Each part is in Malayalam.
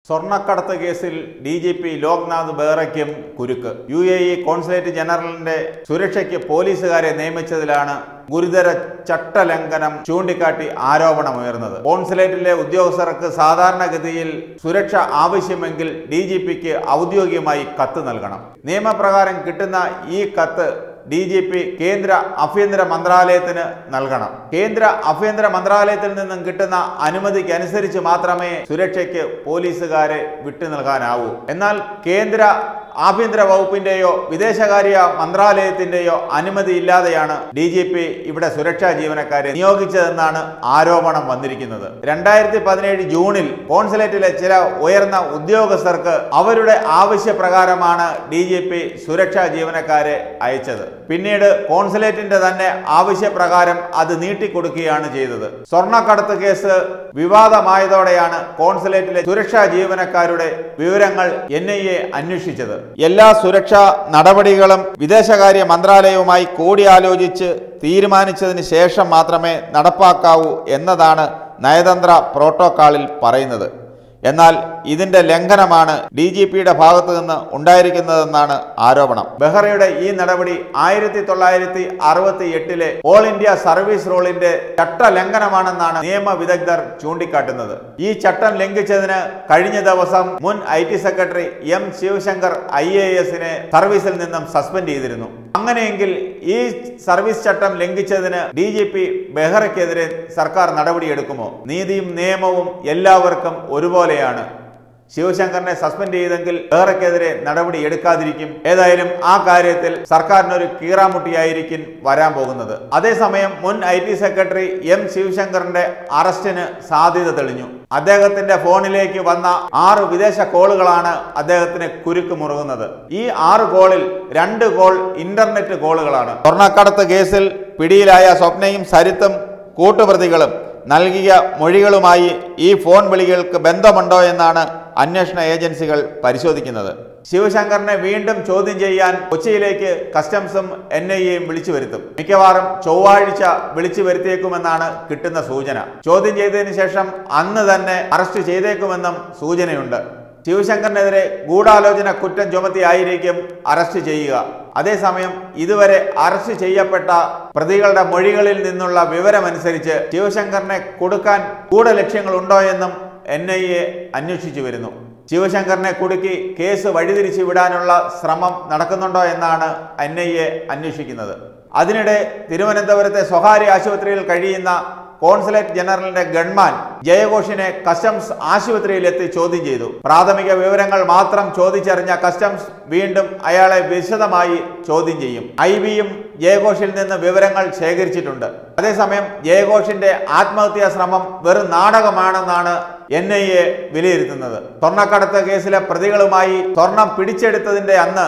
സ്വർണ്ണക്കടത്ത് കേസിൽ ഡി ജി പി ലോക്നാഥ് ബെഹ്റയ്ക്കും കുരുക്ക് യു എ ഇ കോൺസുലേറ്റ് ജനറലിന്റെ സുരക്ഷയ്ക്ക് പോലീസുകാരെ നിയമിച്ചതിലാണ് ഗുരുതര ചട്ടലംഘനം ചൂണ്ടിക്കാട്ടി ആരോപണമുയർന്നത് കോൺസുലേറ്റിലെ ഉദ്യോഗസ്ഥർക്ക് സാധാരണഗതിയിൽ സുരക്ഷ ആവശ്യമെങ്കിൽ ഡി ജി പിക്ക് ഔദ്യോഗികമായി കത്ത് നൽകണം നിയമപ്രകാരം കിട്ടുന്ന ഈ കത്ത് ഡി ജി പി കേന്ദ്ര ആഭ്യന്തര മന്ത്രാലയത്തിന് നൽകണം കേന്ദ്ര ആഭ്യന്തര മന്ത്രാലയത്തിൽ നിന്നും കിട്ടുന്ന അനുമതിക്ക് അനുസരിച്ച് മാത്രമേ സുരക്ഷയ്ക്ക് പോലീസുകാരെ വിട്ടു നൽകാനാവൂ എന്നാൽ കേന്ദ്ര ആഭ്യന്തര വകുപ്പിന്റെയോ വിദേശകാര്യ മന്ത്രാലയത്തിന്റെയോ അനുമതി ഇല്ലാതെയാണ് ഡി ജി പി ഇവിടെ സുരക്ഷാ ജീവനക്കാരെ നിയോഗിച്ചതെന്നാണ് ആരോപണം വന്നിരിക്കുന്നത് രണ്ടായിരത്തി പതിനേഴ് ജൂണിൽ കോൺസുലേറ്റിലെ ചില ഉയർന്ന ഉദ്യോഗസ്ഥർക്ക് അവരുടെ ആവശ്യപ്രകാരമാണ് ഡി ജി പി സുരക്ഷാ ജീവനക്കാരെ അയച്ചത് പിന്നീട് കോൺസുലേറ്റിന്റെ തന്നെ ആവശ്യപ്രകാരം അത് നീട്ടിക്കൊടുക്കുകയാണ് ചെയ്തത് സ്വർണ്ണക്കടത്ത് കേസ് വിവാദമായതോടെയാണ് കോൺസുലേറ്റിലെ സുരക്ഷാ ജീവനക്കാരുടെ വിവരങ്ങൾ എൻ ഐ എ അന്വേഷിച്ചത് എല്ലാ സുരക്ഷാ നടപടികളും വിദേശകാര്യ മന്ത്രാലയവുമായി കൂടിയാലോചിച്ച് തീരുമാനിച്ചതിന് ശേഷം മാത്രമേ നടപ്പാക്കാവൂ എന്നതാണ് നയതന്ത്ര പ്രോട്ടോക്കാളിൽ പറയുന്നത് എന്നാൽ ഇതിന്റെ ലംഘനമാണ് ഡി ജി പിയുടെ ഭാഗത്തു നിന്ന് ഉണ്ടായിരിക്കുന്നതെന്നാണ് ആരോപണം ബെഹ്റയുടെ ഈ നടപടി ആയിരത്തി തൊള്ളായിരത്തി അറുപത്തി എട്ടിലെ ഓൾ ഇന്ത്യ സർവീസ് റൂളിന്റെ ചട്ടലംഘനമാണെന്നാണ് നിയമ വിദഗ്ധർ ചൂണ്ടിക്കാട്ടുന്നത് ഈ ചട്ടം ലംഘിച്ചതിന് കഴിഞ്ഞ ദിവസം മുൻ I T secretary M Sivasankar I A എസിനെ സർവീസിൽ നിന്നും സസ്പെൻഡ് ചെയ്തിരുന്നു അങ്ങനെയെങ്കിൽ ഈ സർവീസ് ചട്ടം ലംഘിച്ചതിന് ഡി ജി പി ബെഹ്റയ്ക്കെതിരെ സർക്കാർ നടപടിയെടുക്കുമോ നീതിയും നിയമവും എല്ലാവർക്കും ഒരുപോലെയാണ് ശിവശങ്കറിനെ സസ്പെൻഡ് ചെയ്തെങ്കിൽ ബെഹ്റയ്ക്കെതിരെ നടപടി എടുക്കാതിരിക്കും ഏതായാലും ആ കാര്യത്തിൽ സർക്കാരിനൊരു കീറാമുട്ടിയായിരിക്കും വരാൻ പോകുന്നത് അതേസമയം മുൻ ഐ ടി സെക്രട്ടറി എം ശിവശങ്കറിന്റെ അറസ്റ്റിന് സാധ്യത തെളിഞ്ഞു അദ്ദേഹത്തിന്റെ ഫോണിലേക്ക് വന്ന ആറ് വിദേശ കോളുകളാണ് അദ്ദേഹത്തിന് കുരുക്ക് മുറുകുന്നത് ഈ ആറ് കോളിൽ രണ്ട് കോൾ ഇന്റർനെറ്റ് കോളുകളാണ് സ്വർണ്ണക്കടത്ത് കേസിൽ പിടിയിലായ സ്വപ്നയും സരിത്തും കൂട്ടുപ്രതികളും നൽകിയ മൊഴികളുമായി ഈ ഫോൺ വിളികൾക്ക് ബന്ധമുണ്ടോ എന്നാണ് അന്വേഷണ ഏജൻസികൾ പരിശോധിക്കുന്നത് ശിവശങ്കറിനെ വീണ്ടും ചോദ്യം ചെയ്യാൻ കൊച്ചിയിലേക്ക് കസ്റ്റംസും എൻ ഐ എയും വിളിച്ചു വരുത്തും മിക്കവാറും ചൊവ്വാഴ്ച വിളിച്ചു വരുത്തിയേക്കുമെന്നാണ് കിട്ടുന്ന സൂചന ചോദ്യം ചെയ്തതിനു ശേഷം അന്ന് തന്നെ അറസ്റ്റ് ചെയ്തേക്കുമെന്നും സൂചനയുണ്ട് ശിവശങ്കറിനെതിരെ ഗൂഢാലോചന കുറ്റം ചുമത്തിയായിരിക്കും അറസ്റ്റ് ചെയ്യുക അതേസമയം ഇതുവരെ അറസ്റ്റ് ചെയ്യപ്പെട്ട പ്രതികളുടെ മൊഴികളിൽ നിന്നുള്ള വിവരമനുസരിച്ച് ശിവശങ്കറിനെ കൊടുക്കാൻ ഗൂഢലക്ഷ്യങ്ങളുണ്ടോ എന്നും എൻ ഐ എ അന്വേഷിച്ചു വരുന്നു ശിവശങ്കറിനെ കുടുക്കി കേസ് വഴിതിരിച്ചു വിടാനുള്ള ശ്രമം നടക്കുന്നുണ്ടോ എന്നാണ് എൻ ഐ എ അന്വേഷിക്കുന്നത് അതിനിടെ തിരുവനന്തപുരത്തെ സ്വകാര്യ ആശുപത്രിയിൽ കഴിയുന്ന കോൺസുലേറ്റ് ജനറലിന്റെ ഗൺമാൻ ജയഘോഷിനെ കസ്റ്റംസ് ആശുപത്രിയിലെത്തി ചോദ്യം ചെയ്തു പ്രാഥമിക വിവരങ്ങൾ മാത്രം ചോദിച്ചറിഞ്ഞ കസ്റ്റംസ് വീണ്ടും അയാളെ വിശദമായി ചോദ്യം ചെയ്യും ഐ ബിയും ജയഘോഷിൽ നിന്ന് വിവരങ്ങൾ ശേഖരിച്ചിട്ടുണ്ട് അതേസമയം ജയഘോഷിന്റെ ആത്മഹത്യാ ശ്രമം വെറും നാടകമാണെന്നാണ് എൻ ഐ എ വിലയിരുത്തുന്നത് സ്വർണ്ണക്കടത്ത് കേസിലെ പ്രതികളുമായി സ്വർണം പിടിച്ചെടുത്തതിന്റെ അന്ന്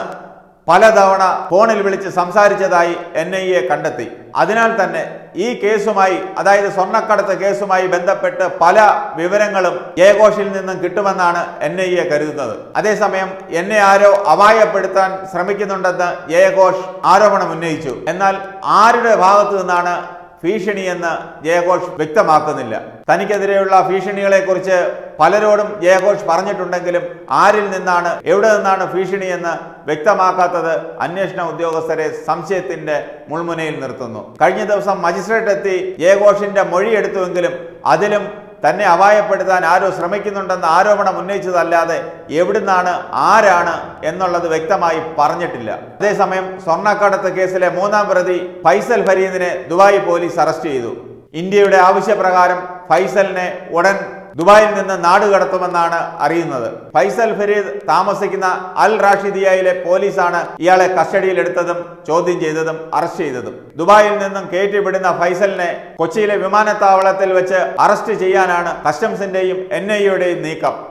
പലതവണ ഫോണിൽ വിളിച്ച് സംസാരിച്ചതായി എൻ ഐ എ കണ്ടെത്തി അതിനാൽ തന്നെ ഈ കേസുമായി അതായത് സ്വർണ്ണക്കടത്ത് കേസുമായി ബന്ധപ്പെട്ട് പല വിവരങ്ങളും ജയഘോഷിൽ നിന്നും കിട്ടുമെന്നാണ് എൻ ഐ എ കരുതുന്നത് അതേസമയം എന്നെ ആരോ അപായപ്പെടുത്താൻ ശ്രമിക്കുന്നുണ്ടെന്ന് ജയഘോഷ് ആരോപണം ഉന്നയിച്ചു എന്നാൽ ആരുടെ ഭാഗത്തു നിന്നാണ് ഭീഷണിയെന്ന് ജയഘോഷ് വ്യക്തമാക്കുന്നില്ല തനിക്കെതിരെയുള്ള ഭീഷണികളെ കുറിച്ച് പലരോടും ജയഘോഷ് പറഞ്ഞിട്ടുണ്ടെങ്കിലും ആരിൽ നിന്നാണ് എവിടെ നിന്നാണ് ഭീഷണിയെന്ന് വ്യക്തമാക്കാത്തത് അന്വേഷണ ഉദ്യോഗസ്ഥരെ സംശയത്തിന്റെ മുൾമുനയിൽ നിർത്തുന്നു കഴിഞ്ഞ ദിവസം മജിസ്ട്രേറ്റ് എത്തി ജയഘോഷിന്റെ മൊഴിയെടുത്തുവെങ്കിലും അതിലും തന്നെ അപായപ്പെടുത്താൻ ആരോ ശ്രമിക്കുന്നുണ്ടെന്ന ആരോപണം ഉന്നയിച്ചതല്ലാതെ എവിടുന്നാണ് ആരാണ് എന്നുള്ളത് വ്യക്തമായി പറഞ്ഞിട്ടില്ല അതേസമയം സ്വർണ്ണക്കടത്ത് കേസിലെ മൂന്നാം പ്രതി ഫൈസൽ ഫരീദിനെ ദുബായ് പോലീസ് അറസ്റ്റ് ചെയ്തു ഇന്ത്യയുടെ ആവശ്യപ്രകാരം ഫൈസലിനെ ഉടൻ ദുബായിൽ നിന്ന് നാട് കടത്തുമെന്നാണ് അറിയുന്നത് ഫൈസൽ ഫരീദ് താമസിക്കുന്ന അൽ റാഷിദിയയിലെ പോലീസാണ് ഇയാളെ കസ്റ്റഡിയിലെടുത്തതും ചോദ്യം ചെയ്തതും അറസ്റ്റ് ചെയ്തതും ദുബായിൽ നിന്നും കയറ്റിവിടുന്ന ഫൈസലിനെ കൊച്ചിയിലെ വിമാനത്താവളത്തിൽ വെച്ച് അറസ്റ്റ് ചെയ്യാനാണ് കസ്റ്റംസിന്റെയും എൻ ഐ നീക്കം